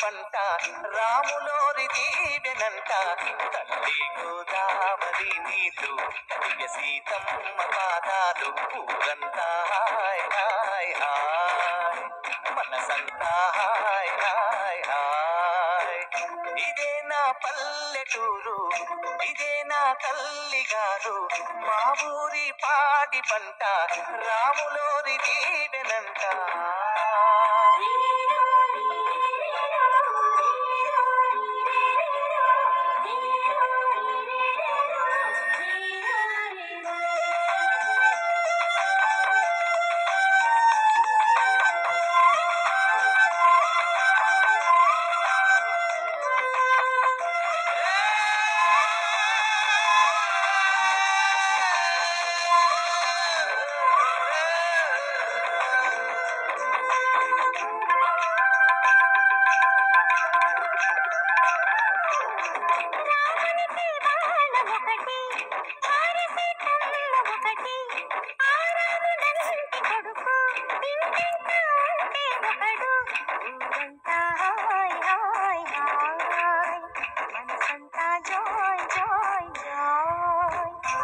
పంట రాములోరి దీవెనంట తల్లి గోదావరి నీళ్ళు కలిగ సీతమ్మ పాదాలు ఊరంతా హాయ్ హాయ్ హాయ్ మనసంతా హాయ్ హాయ్ హాయ్ ఇదే నా పల్లెటూరు ఇదే నా తల్లి గారు మా ఊరి పాడి పంట రాములోరి దీవెనంట జాయ్ జాయ్ జాయ్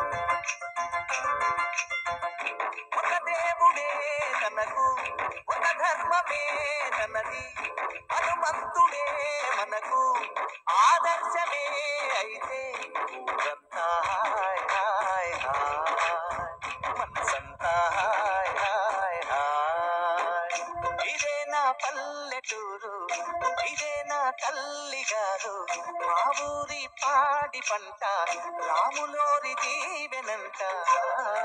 ఒక దేవుడే తనకు ఒక ధర్మమే తనది హనుమంతుడే మనకు ఆదర్శమే అయితే ఊరంతా హాయ్ హాయ్ హాయ్ మనసంతా హాయ్ హాయ్ హాయ్ ఇదే నా పల్లెటూరు ఇదే నా తల్లి గారు మా ఊరి పాడి పంట రాములోరి దీవెనంట